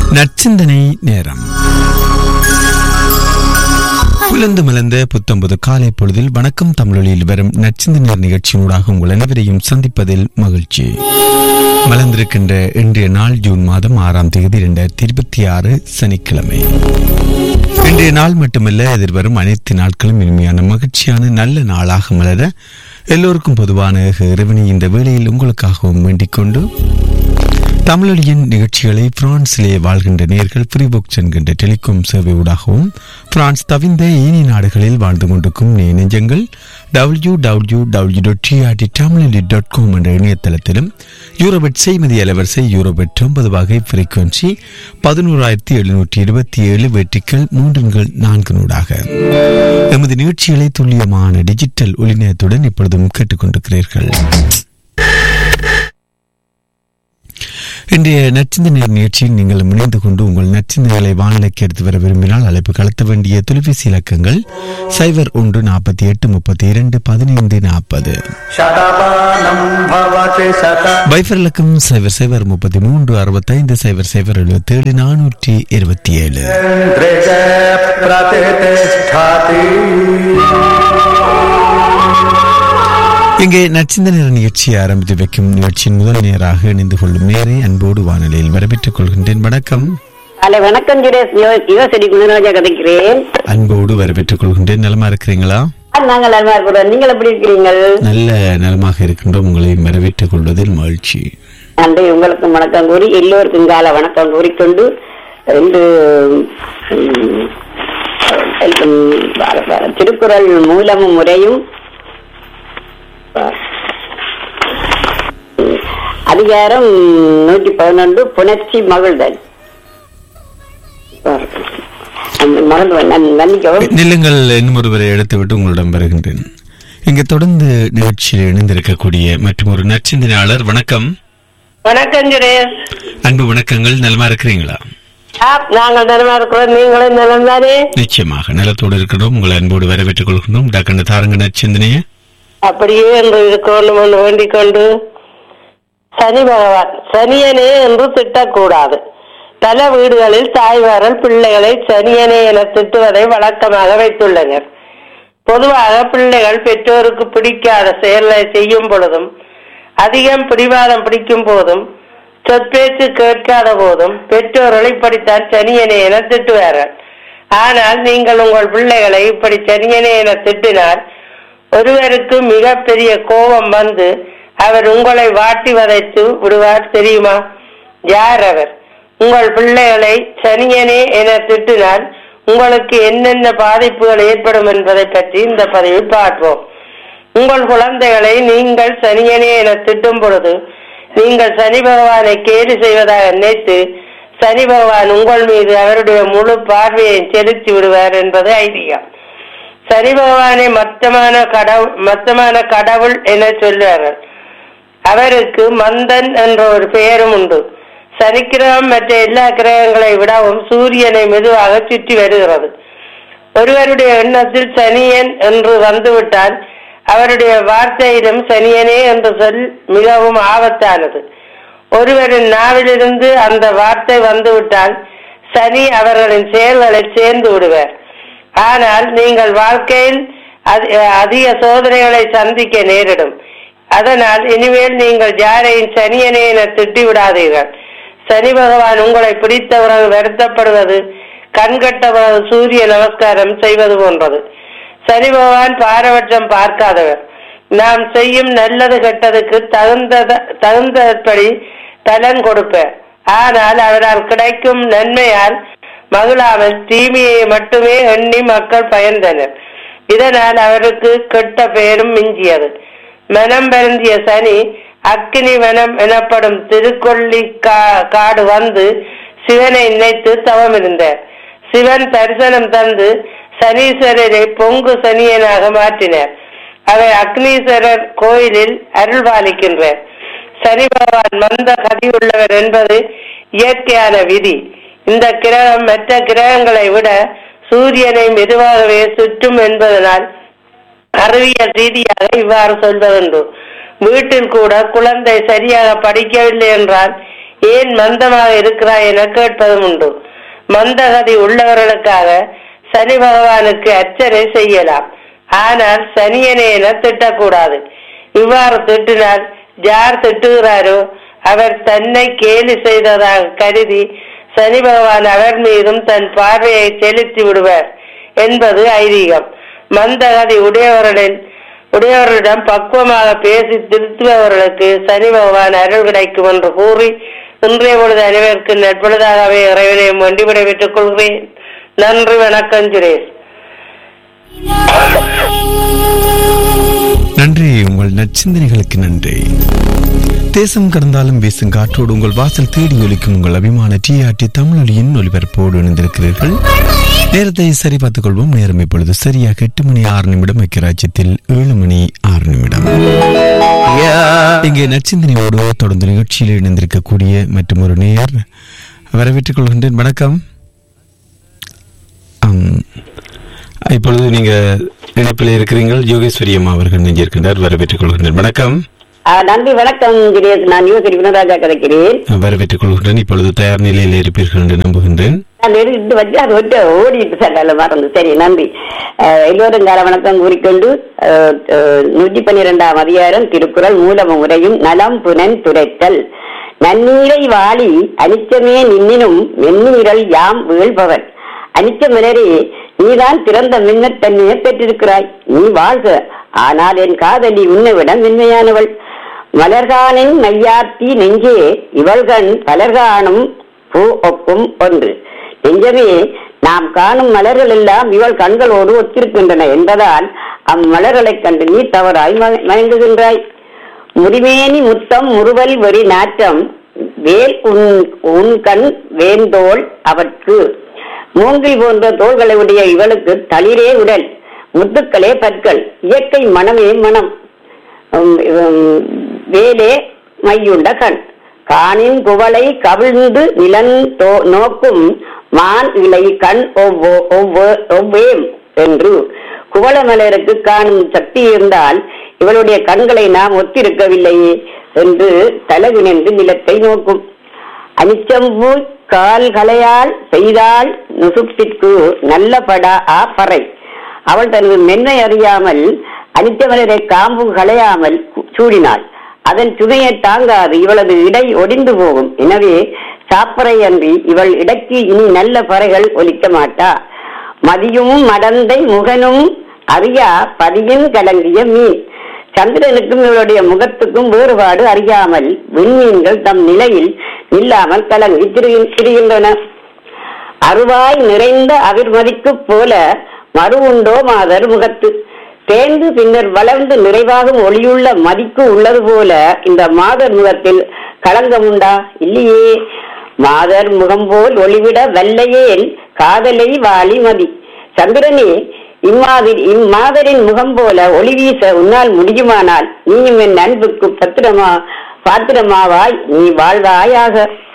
நற்சிந்தனை நேரம் புலந்து மலர்ந்த புத்தம்பது காலை பொழுதில் வணக்கம் தமிழொலியில் வரும் நற்சிந்தனை நிகழ்ச்சியினூடாக உங்கள் அனைவரையும் சந்திப்பதில் மகிழ்ச்சி மலர்ந்திருக்கின்ற இன்றைய நாள் ஜூன் மாதம் ஆறாம் தேதி இரண்டாயிரத்தி இருபத்தி ஆறு சனிக்கிழமை இன்றைய நாள் மட்டுமல்ல எதிர்வரும் அனைத்து நாட்களும் இனிமையான மகிழ்ச்சியான நல்ல நாளாக மலர எல்லோருக்கும் பொதுவான இறைவனை இந்த வேளையில் உங்களுக்காகவும் வேண்டிக் கொண்டு தமிழொலியின் நிகழ்ச்சிகளை பிரான்சிலே வாழ்கின்ற நேர்கள் ஃப்ரீபுக்ஸ் என்கின்ற டெலிகாம் சேவை ஊடாகவும் பிரான்ஸ் தவிர்ந்த ஏனைய நாடுகளில் வாழ்ந்து கொண்டிருக்கும் நே நெஞ்சங்கள் W W W dot TRT Tamiloli dot com என்ற இணையதளத்திலும் யூரோபெட் செய்மதி அலைவரிசை யூரோபெட் ஒன்பது வகை ஃப்ரீக்வன்சி பதினோராயிரத்தி எழுநூற்றி இருபத்தி ஏழு வெற்றிகள் மூன்றுங்கள் நான்கு நூடாக எமது நிகழ்ச்சிகளை துல்லியமான டிஜிட்டல் ஒளிநயத்துடன் இப்பொழுதும் கேட்டுக்கொண்டிருக்கிறீர்கள் இன்றைய நச்சிந்தனை நிகழ்ச்சியில் நீங்கள் இணைந்து கொண்டு உங்கள் நச்சிந்தனைகளை வானிலைக்கு எடுத்து வர விரும்பினால் அழைப்பு கலத்த வேண்டிய தொலைபேசி இலக்கங்கள் சைபர் ஒன்று நாற்பத்தி எட்டு முப்பத்தி இரண்டு பதினைந்து நாற்பது शतमानं भवति शत வைஃபர் இலக்கம் சைபர் சைபர் முப்பத்தி மூன்று அறுபத்தைந்து சைபர் சைபர் எழுபத்தி ஏழு நானூற்றி இருபத்தி ஏழு इन्द्रिज प्रतिष्ठति இங்கே நச்சிந்தனை நிகழ்ச்சியை ஆரம்பித்து வைக்கும் நிகழ்ச்சியின் முதல் நேராக இணைந்து கொள்ளும் நேரை அன்போடு வானிலையில் வரவேற்றுக் கொள்கின்றேன் வணக்கம் ஹலோ வணக்கம் சுரேஷ் யோ- யுவசரி குணராஜா கதைக்கிறேன் அன்போடு வரவேற்றுக் கொள்கின்றேன் நலமா இருக்கிறீங்களா ஆ, நாங்கள் நல்லா இருக்கிறோம் நீங்கள் எப்படி இருக்கிறீங்கள் நல்ல நலமாக இருக்கின்றோம் உங்களை வரவேற்றுக் கொள்வதில் மகிழ்ச்சி நன்றி உங்களுக்கும் வணக்கம் கூறி எல்லோருக்கும் கால வணக்கம் கூறிக்கொண்டு இன்று ம், ம், பார- பார- திருக்குறள் மூலமும் முறையும் ம், அதிகாரம் நூற்றி பதினொன்று புணர்ச்சி மகிழ்தல் மறந்து மன்னிக்கவும் நில்லுங்கள் இன்னும் ஒருவரை எடுத்துவிட்டு உங்களிடம் வருகின்றேன் இங்க தொடர்ந்து நிகழ்ச்சியில் இணைந்திருக்கக்கூடிய மற்றும் ஒரு நற்சிந்தனையாளர் வணக்கம் வணக்கம் சுரேஷ் அன்பு வணக்கங்கள் நலமா இருக்கிறீங்களா ஆ, நாங்கள் நலமா இருக்கிறோம் நீங்களும் நலம் தானே நிச்சயமாக நலத்தோடு இருக்கிறோம் உங்களை அன்போடு வரவேற்றுக் கொள்கின்றோம் டாக்டர் தாரங்க நற்சிந்தனையை அப்படியே என்று இருக்கணும் என்று வேண்டிக் கொண்டு சனி பகவான் சனியனே என்று திட்டக்கூடாது பல வீடுகளில் தாய்மார்கள் பிள்ளைகளை சனியனே என திட்டுவதை வழக்கமாக வைத்துள்ளனர் பொதுவாக பிள்ளைகள் பெற்றோருக்கு பிடிக்காத செயலை செய்யும் பொழுதும் அதிகம் பிடிவாதம் பிடிக்கும் போதும் சொற்பேச்சு கேட்காத போதும் பெற்றோர்கள் இப்படித்தான் சனியனே என திட்டுவார்கள் ஆனால் நீங்கள் உங்கள் பிள்ளைகளை இப்படி சனியனே என திட்டினால் ஒருவருக்கு மிகப்பெரிய கோபம் வந்து அவர் உங்களை வாட்டி வதைத்து விடுவார் தெரியுமா யார் அவர் உங்கள் பிள்ளைகளை சனியனே என திட்டினால் உங்களுக்கு என்னென்ன பாதிப்புகள் ஏற்படும் என்பதை பற்றி இந்த பதிவில் பார்ப்போம் உங்கள் குழந்தைகளை நீங்கள் சனியனே என திட்டும் பொழுது நீங்கள் சனி பகவானை கேலி செய்வதாக நினைத்து சனி பகவான் உங்கள் மீது அவருடைய முழு பார்வையை செலுத்தி விடுவார் என்பது ஐதீகம் சனி பகவானை மத்தமான கடவுள் மத்தமான கடவுள் என சொல்வார்கள் அவருக்கு மந்தன் என்ற ஒரு பெயரும் உண்டு சனிக்கிரகம் மற்ற எல்லா கிரகங்களை விடவும் சூரியனை மெதுவாக சுற்றி வருகிறது ஒருவருடைய எண்ணத்தில் சனியன் என்று வந்துவிட்டால் அவருடைய வார்த்தையிலும் சனியனே என்ற சொல் மிகவும் ஆபத்தானது ஒருவரின் நாவிலிருந்து அந்த வார்த்தை வந்துவிட்டால் சனி அவர்களின் செயல்களை சேர்ந்து விடுவார் ஆனால் நீங்கள் வாழ்க்கையில் அதி- அதிக சோதனைகளை சந்திக்க நேரிடும் அதனால் இனிமேல் நீங்கள் யாரையும் சனியனே என திட்டி விடாதீர்கள் சனி பகவான் உங்களை பிடித்தவர்கள் வருத்தப்படுவது கண்கட்டவர்கள் சூரிய நமஸ்காரம் செய்வது போன்றது சனி பகவான் பாரபட்சம் பார்க்காதவர் நாம் செய்யும் நல்லது கெட்டதுக்கு தகுந்த தகுந்தபடி பலன் கொடுப்பார் ஆனால் அவரால் கிடைக்கும் நன்மையால் மகிழாமல் தீமையை மட்டுமே எண்ணி மக்கள் பயந்தனர் இதனால் அவருக்கு கெட்ட பெயரும் மிஞ்சியது மனம் வருந்திய சனி அக்கினி வனம் எனப்படும் திருக்கொள்ளி கா- காடு வந்து சிவனை நினைத்து தவம் இருந்தார் சிவன் தரிசனம் தந்து சனீஸ்வரரை பொங்கு சனியனாக மாற்றினார் அவர் அக்னீஸ்வரர் கோயிலில் அருள் பாலிக்கின்றார் சனி பகவான் மந்த கதியுள்ளவர் என்பது இயற்கையான விதி இந்த கிரகம் மற்ற கிரகங்களை விட சூரியனை மெதுவாகவே சுற்றும் என்பதனால் அறிவியல் ரீதியாக இவ்வாறு சொல்வதுண்டு வீட்டில் கூட குழந்தை சரியாக படிக்கவில்லை என்றால் ஏன் மந்தமாக இருக்கிறாய் என கேட்பதும் உண்டு மந்தகதி உள்ளவர்களுக்காக சனி பகவானுக்கு அர்ச்சனை செய்யலாம் ஆனால் சனியனை என திட்டக்கூடாது இவ்வாறு திட்டினால் யார் திட்டுகிறாரோ அவர் தன்னை கேலி செய்ததாக கருதி சனி பகவான் அவர் மீதும் தன் பார்வையை செலுத்தி விடுவார் என்பது ஐதீகம் மந்தகதி உடையவர்களின் உடையவர்களிடம் பக்குவமாக பேசி திருத்துபவர்களுக்கு சனி பகவான் அருள் கிடைக்கும் என்று கூறி இன்றைய பொழுது அனைவருக்கு நட்பொழுதாகவே இறைவனையும் வண்டி விடைபெற்றுக் கொள்கிறேன் நன்றி வணக்கம் சுரேஷ் நன்றி உங்கள் நற்சிந்தனைகளுக்கு நன்றி தேசம் கடந்தாலும் வீசும் காற்றோடு உங்கள் வாசல் தேடி ஒலிக்கும் உங்கள் அபிமான டிஆர்டி தமிழொலியின் ஒலிபரப்போடு இணைந்திருக்கிறீர்கள் நேரத்தை சரி பார்த்துக் கொள்வோம் நேரம் இப்பொழுது சரியாக எட்டு மணி ஆறு நிமிடம் ஐக்கியராஜ்யத்தில் ஏழு மணி ஆறு நிமிடம் இங்கே நற்சிந்தனையோடு தொடர்ந்து நிகழ்ச்சியில் இணைந்திருக்கக்கூடிய மற்றும் ஒரு நேயர் வரவேற்றுக் கொள்கின்றேன் வணக்கம் ஆம். இப்பொழுது நீங்க இணைப்பில் இருக்கிறீர்கள் யோகேஸ்வரி அம்மா அவர்கள் நெஞ்சிருக்கின்றார் வரவேற்றுக் கொள்கின்றேன் வணக்கம் ஆ, நன்றி வணக்கம் கிரேஸ் நான் யுவசரி குணராஜா கிடைக்கிறேன் வரவேற்றுக் கொள்கின்றேன் இப்பொழுது தயார் நிலையில் இருப்பீர்கள் என்று நம்புகின்றேன் நான் எடுத்து வச்சு அது விட்டு ஓடிட்டு சட்டால மறந்து சரி நன்றி அஹ், எல்லோரும் கால வணக்கம் கூறிக்கொண்டு அஹ், அஹ், நூற்றி பன்னிரெண்டாம் அதிகாரம் திருக்குறள் மூலம முறையும் நலம் புனன் துரைத்தல் நன்னீரை வாளி அனிச்சமே நின்னினும் மென்னீரல் யாம் வீழ்பவன் அனிச்ச மலரே நீதான் திறந்த மின்னத் தன்மையை பெற்றிருக்கிறாய் நீ வாழ்க ஆனால் என் காதலி உன்னை விட மென்மையானவள் மலர்கானின் மையாத்தி நெஞ்சே இவள்கண் பலர்கானும் பூ ஒப்பும் ஒன்று நெஞ்சமே நாம் காணும் மலர்கள் எல்லாம் இவள் கண்களோடு ஒத்திருக்கின்றன என்பதால் அம்மலர்களைக் கண்டு நீ தவறாய் மய- மயங்குகின்றாய் முடிமேனி முத்தம் முறுவல் வெறி நாற்றம் வேல் உன் உன் கண் வேந்தோள் அவற்கு மூங்கில் போன்ற தோள்களை உடைய இவளுக்கு தளிரே உடல் முத்துக்களே பற்கள் இயற்கை மனமே மனம் உம், உம், வேலே மையுண்ட கண் காணின் குவளை கவிழ்ந்து நிலன் தோ- நோக்கும் மான் இலை கண் ஒவ்வொ ஒவ்வொ- ஒவ்வேம் என்று குவளமலருக்கு காணும் சக்தி இருந்தால் இவளுடைய கண்களை நாம் ஒத்திருக்கவில்லையே என்று தலகுனிந்து நிலத்தை நோக்கும் அனிச்சம்பூ கால் கலையால் செய்தால் நுசுப்பிற்கு நல்ல படா ஆ பறை அவள் தனது மென்மை அறியாமல் அனித்தமலரை காம்பு களையாமல் கு- சூடினாள் அதன் சுமையை தாங்காது இவளது இடை ஒடிந்து போகும் எனவே சாப்பறை அன்றி இவள் இடைக்கு இனி நல்ல பறைகள் ஒலிக்க மாட்டா மதியும் மடந்தை முகனும் அறியா பதியின் கலங்கிய மீன் சந்திரனுக்கும் இவளுடைய முகத்துக்கும் வேறுபாடு அறியாமல் விண்மீன்கள் தம் நிலையில் நில்லாமல் கலங்கி திரிகின்- திரிகின்றன அருவாய் நிறைந்த அவிர்மதிக்கு போல மறு உண்டோ மாதர் முகத்து தேர்ந்து பின்னர் வளர்ந்து நிறைவாகும் ஒளியுள்ள மதிக்கு உள்ளது போல இந்த மாதர் முகத்தில் களங்கம் உண்டா இல்லையே மாதர் முகம் போல் ஒளிவிட வல்லையேல் காதலை வாலி மதி சந்திரனே இம்மாதிரி இம்மாதரின் முகம் போல ஒளி வீச உன்னால் முடியுமானால் நீயும் என் அன்புக்கு பத்திரமா பாத்திரமாவாய் நீ வாழ்வாயாக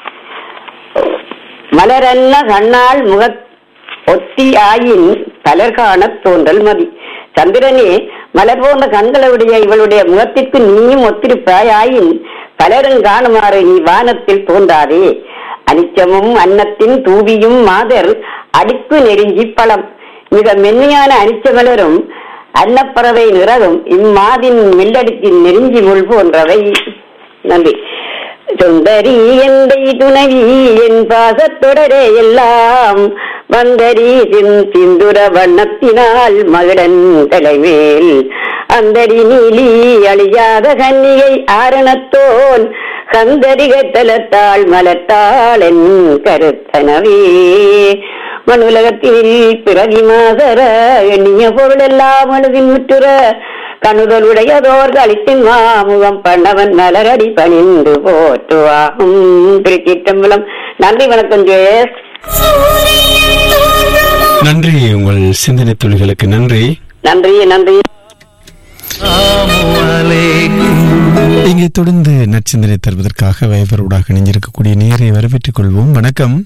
மலரன்ன கண்ணால் முக ஒத்தி ஆயின் பலர் காணத் தோன்றல் மதி சந்திரனே மலர் போன்ற கண்களுடைய இவளுடைய முகத்திற்கு நீயும் ஒத்திருப்பாய் ஆயின் பலரும் காணுமாறு நீ வானத்தில் தோன்றாதே அனிச்சமும் அன்னத்தின் தூவியும் மாதர் அடுக்கு நெருங்கி பழம் மிக மென்மையான அனிச்ச மலரும் அன்னப்பறவை நிறகும் இம்மாதின் மெல்லடுக்கின் நெருங்கி முள் போன்றவை நன்றி சுந்தரி எந்தை துணவி என் பாசத்தொடரே எல்லாம் வந்தரி சின் சிந்துர வண்ணத்தினால் மகிடன் தலைமேல் அந்தரி நீலி அழியாத கன்னிகை ஆரணத்தோன் கந்தரிகை தலத்தாள் மலத்தாள் என் கருத்தனவே மனுலகத்தில் பிறவி மாதர எண்ணிய பொருளெல்லாம் மனதில் முற்றுற கணுதலுடையதோர் களித்தின் மாமுகம் பண்ணவன் மலரடி பணிந்து போற்றுவாகும் திருச்சிற்றம்பலம் நன்றி வணக்கம் ஜெயஸ் நன்றி உங்கள் சிந்தனை துளிகளுக்கு நன்றி நன்றி நன்றி இங்கே தொடர்ந்து நற்சிந்தனை தருவதற்காக வைபரோடாக இணைஞ்சிருக்கக்கூடிய நேரை வரவேற்றுக் கொள்வோம் வணக்கம்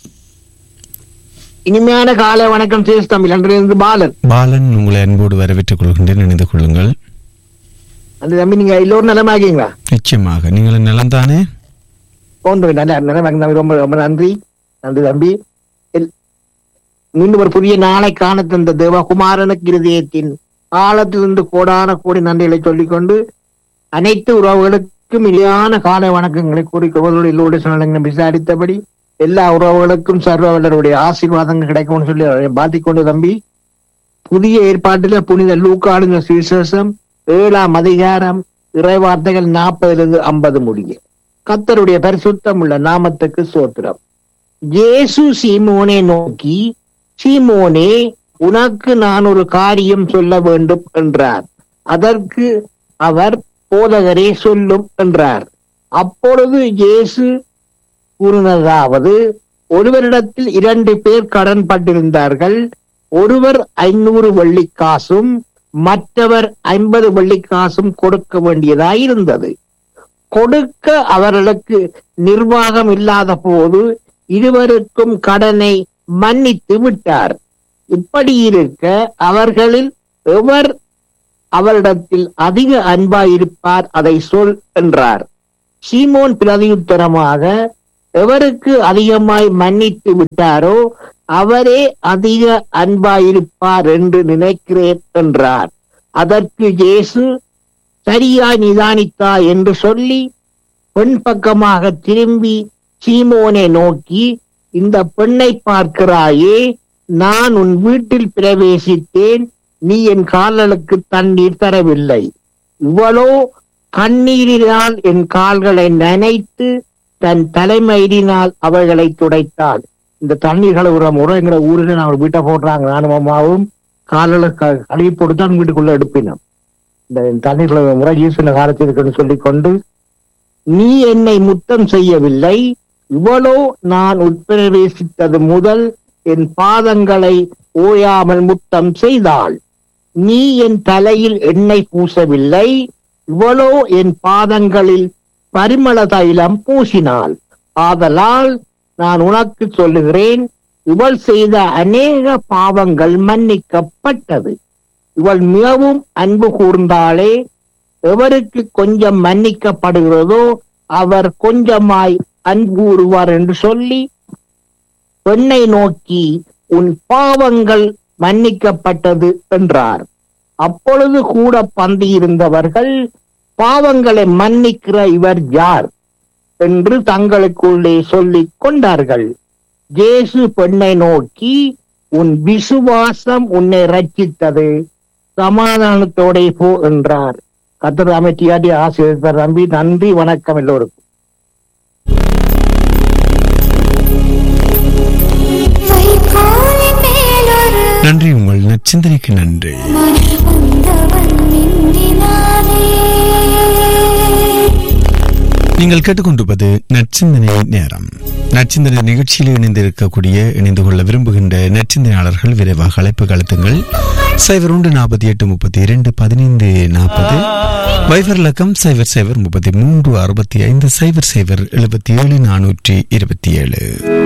இனிமையான காலை வணக்கம் சேஸ் தமிழ் அன்றிலிருந்து பாலன் பாலன் உங்களை அன்போடு வரவேற்றுக் கொள்கின்றேன் இணைந்து கொள்ளுங்கள் அந்த தம்பி நீங்க எல்லோரும் நலமாகீங்களா நிச்சயமாக நீங்கள் நலம்தானே போன்ற நல்ல நல்ல ரொம்ப ரொம்ப நன்றி நன்றி தம்பி எல்- மீண்டும் ஒரு புதிய நாளை காண தந்த தேவகுமாரனுக்கு இருதயத்தின் ஆழத்திலிருந்து கோடான கோடி நன்றிகளை சொல்லிக்கொண்டு அனைத்து உறவுகளுக்கும் இனியான காலை வணக்கங்களை கூறிக்கொள்வதோடு எல்லோருடைய சூழ்நிலைகளை விசாரித்தபடி எல்லா உறவுகளுக்கும் சர்வவல்லருடைய ஆசீர்வாதங்கள் கிடைக்கும்னு சொல்லி அவரை பாத்திக்கொண்டு தம்பி புதிய ஏற்பாட்டில புனித லூக்காடுங்க சுவிசேஷம் ஏழாம் அதிகாரம் இறைவார்த்தைகள் நாற்பதிலிருந்து ஐம்பது முடிய கத்தருடைய பரிசுத்தம் உள்ள நாமத்துக்கு சோத்திரம் இயேசு சீமோனை நோக்கி சீமோனே உனக்கு நான் ஒரு காரியம் சொல்ல வேண்டும் என்றார் அதற்கு அவர் போதகரே சொல்லும் என்றார் அப்பொழுது இயேசு கூறினதாவது ஒருவரிடத்தில் இரண்டு பேர் கடன் பட்டிருந்தார்கள் ஒருவர் ஐநூறு வெள்ளிக்காசும் மற்றவர் ஐம்பது வெள்ளிக்காசும் கொடுக்க வேண்டியதாயிருந்தது கொடுக்க அவர்களுக்கு நிர்வாகம் இல்லாத போது இருவருக்கும் கடனை மன்னித்து விட்டார் இப்படி இருக்க அவர்களில் எவர் அவரிடத்தில் அதிக அன்பாயிருப்பார் அதை சொல் என்றார் சீமோன் பிரதியுத்தரமாக எவருக்கு அதிகமாய் மன்னித்து விட்டாரோ அவரே அதிக அன்பாயிருப்பார் என்று நினைக்கிறேன் என்றார் அதற்கு இயேசு சரியாய் நிதானித்தா என்று சொல்லி பெண் பக்கமாக திரும்பி சீமோனை நோக்கி இந்த பெண்ணை பார்க்கிறாயே நான் உன் வீட்டில் பிரவேசித்தேன் நீ என் கால்களுக்கு தண்ணீர் தரவில்லை இவளோ கண்ணீரினால் என் கால்களை நனைத்து தன் தலைமயிரினால் அவர்களை துடைத்தாள் இந்த தண்ணீர்களை ஒரு முறை எங்கிற ஊரில் நான் வீட்டை போடுறாங்க நானும் அம்மாவும் காலில் கழுவி போட்டு தான் வீட்டுக்குள்ள எடுப்பினோம் இந்த தண்ணீர்களை ஒரு முறை யூஸ் காலத்தில் இருக்குன்னு சொல்லிக் கொண்டு நீ என்னை முத்தம் செய்யவில்லை இவளோ நான் உட்பிரவேசித்தது முதல் என் பாதங்களை ஓயாமல் முத்தம் செய்தாள் நீ என் தலையில் எண்ணெய் பூசவில்லை இவளோ என் பாதங்களில் பரிமள தைலம் பூசினாள் ஆதலால் நான் உனக்கு சொல்லுகிறேன் இவள் செய்த அநேக பாவங்கள் மன்னிக்கப்பட்டது இவள் மிகவும் அன்பு கூர்ந்தாலே எவருக்கு கொஞ்சம் மன்னிக்கப்படுகிறதோ அவர் கொஞ்சமாய் அன்பு கூறுவார் என்று சொல்லி பெண்ணை நோக்கி உன் பாவங்கள் மன்னிக்கப்பட்டது என்றார் அப்பொழுது கூட பந்தி இருந்தவர்கள் பாவங்களை மன்னிக்கிற இவர் யார் என்று தங்களுக்குள்ளே சொல்லிக் கொண்டார்கள் ஜேசு பெண்ணை நோக்கி உன் விசுவாசம் உன்னை ரட்சித்தது சமாதானத்தோட போ என்றார் கத்தர் அமைச்சியாடி ஆசிரியர் நம்பி நன்றி வணக்கம் எல்லோருக்கும் வைகோலின் மேலொரு நன்றி உங்கள் நற்சிந்தனைக்கு நன்றி மலர் வந்தவன் நின்றினானே நீங்கள் கேட்டுக்கொண்டிருப்பது நற்சிந்தனை நேரம் நற்சிந்தனை நிகழ்ச்சியில் இணைந்திருக்கக்கூடிய இணைந்து கொள்ள விரும்புகின்ற நற்சிந்தனையாளர்கள் விரைவாக அழைப்பு கழுத்துங்கள் சைபர் ஒன்று நாற்பத்தி எட்டு முப்பத்தி இரண்டு பதினைந்து நாற்பது வைபர் இலக்கம் சைபர் சைபர் முப்பத்தி மூன்று அறுபத்தி ஐந்து சைபர் சைபர் எழுபத்தி ஏழு நானூற்றி இருபத்தி ஏழு